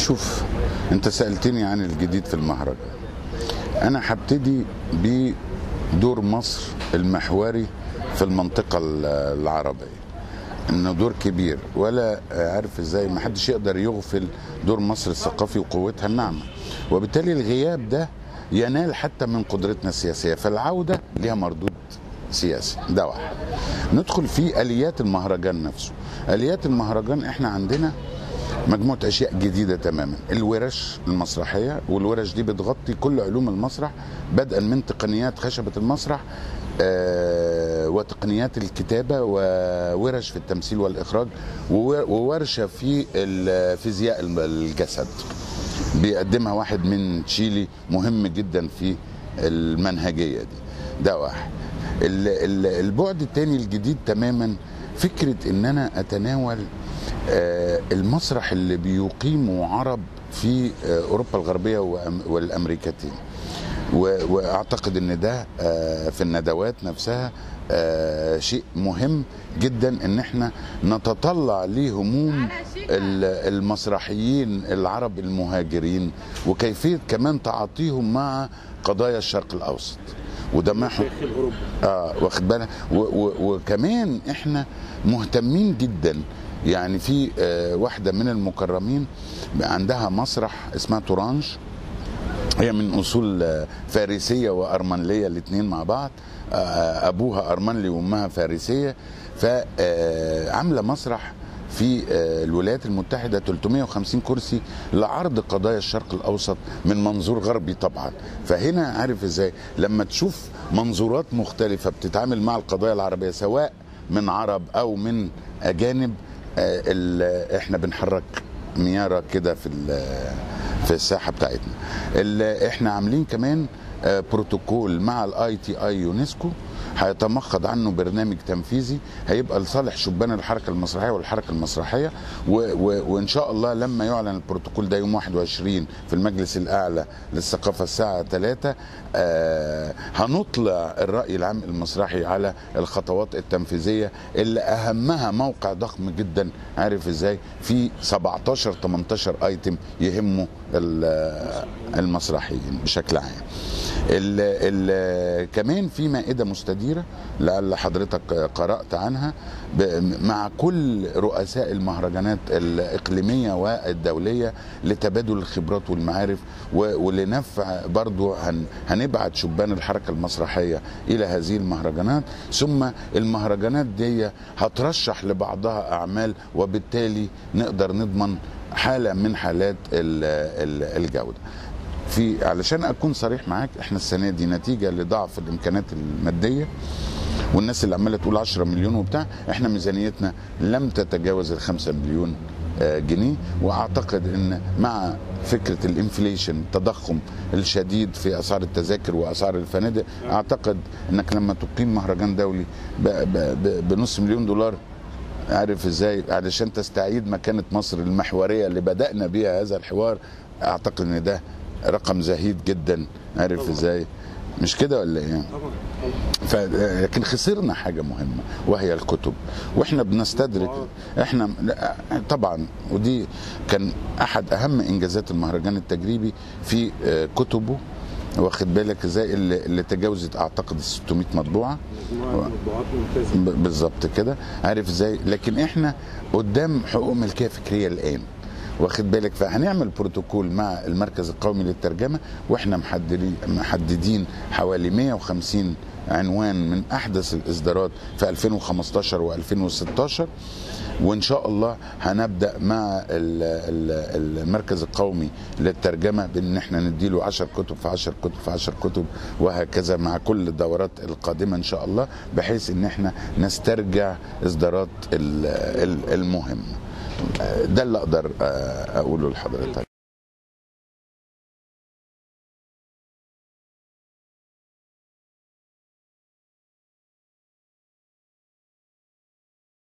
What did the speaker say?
شوف انت سالتني عن الجديد في المهرجان انا هبتدي بدور مصر المحوري في المنطقه العربيه انه دور كبير ولا عارف ازاي ما حدش يقدر يغفل دور مصر الثقافي وقوتها الناعمه وبالتالي الغياب ده ينال حتى من قدرتنا السياسيه فالعوده ليها مردود سياسي ده واحد ندخل في اليات المهرجان نفسه اليات المهرجان احنا عندنا مجموعه اشياء جديده تماما الورش المسرحيه والورش دي بتغطي كل علوم المسرح بدءا من تقنيات خشبه المسرح آه وتقنيات الكتابه وورش في التمثيل والاخراج وورشه في فيزياء الجسد بيقدمها واحد من تشيلي مهم جدا في المنهجيه دي ده واحد البعد الثاني الجديد تماما فكره ان انا اتناول المسرح اللي بيقيمه عرب في اوروبا الغربيه والامريكتين واعتقد ان ده في الندوات نفسها شيء مهم جدا ان احنا نتطلع لهموم المسرحيين العرب المهاجرين وكيفيه كمان تعاطيهم مع قضايا الشرق الاوسط وده ما اه واخد بالك وكمان احنا مهتمين جدا يعني في آه واحده من المكرمين عندها مسرح اسمها تورانج هي من اصول آه فارسيه وارمنليه الاثنين مع بعض آه ابوها ارمنلي وامها فارسيه فعامله مسرح في الولايات المتحدة 350 كرسي لعرض قضايا الشرق الأوسط من منظور غربي طبعا فهنا عارف ازاي لما تشوف منظورات مختلفة بتتعامل مع القضايا العربية سواء من عرب أو من أجانب احنا بنحرك ميارة كده في في الساحة بتاعتنا احنا عاملين كمان بروتوكول مع الاي تي اي يونسكو هيتمخض عنه برنامج تنفيذي هيبقى لصالح شبان الحركه المسرحيه والحركه المسرحيه و و وان شاء الله لما يعلن البروتوكول ده يوم 21 في المجلس الاعلى للثقافه الساعه 3 آه هنطلع الراي العام المسرحي على الخطوات التنفيذيه اللي اهمها موقع ضخم جدا عارف ازاي في 17 18 ايتم يهموا المسرحيين بشكل عام ال ال كمان في مائده مستديره لعل حضرتك قرات عنها مع كل رؤساء المهرجانات الاقليميه والدوليه لتبادل الخبرات والمعارف ولنفع برضو هن هنبعت شبان الحركه المسرحيه الى هذه المهرجانات ثم المهرجانات دي هترشح لبعضها اعمال وبالتالي نقدر نضمن حاله من حالات الجوده في علشان اكون صريح معاك احنا السنه دي نتيجه لضعف الامكانات الماديه والناس اللي عماله تقول 10 مليون وبتاع احنا ميزانيتنا لم تتجاوز ال 5 مليون جنيه واعتقد ان مع فكره الانفليشن التضخم الشديد في اسعار التذاكر واسعار الفنادق اعتقد انك لما تقيم مهرجان دولي بنص مليون دولار عارف ازاي علشان تستعيد مكانه مصر المحوريه اللي بدانا بيها هذا الحوار اعتقد ان ده رقم زهيد جدا عارف ازاي مش كده ولا ايه ف... لكن خسرنا حاجة مهمة وهي الكتب واحنا بنستدرك احنا طبعا ودي كان احد اهم انجازات المهرجان التجريبي في كتبه واخد بالك ازاي اللي, اللي تجاوزت اعتقد 600 مطبوعه بالظبط كده عارف ازاي لكن احنا قدام حقوق ملكيه فكريه الان واخد بالك فهنعمل بروتوكول مع المركز القومي للترجمه واحنا محددين محددين حوالي 150 عنوان من احدث الاصدارات في 2015 و2016 وان شاء الله هنبدا مع المركز القومي للترجمه بان احنا نديله 10 كتب في 10 كتب في 10 كتب وهكذا مع كل الدورات القادمه ان شاء الله بحيث ان احنا نسترجع اصدارات المهمه ده اللي اقدر اقوله لحضرتك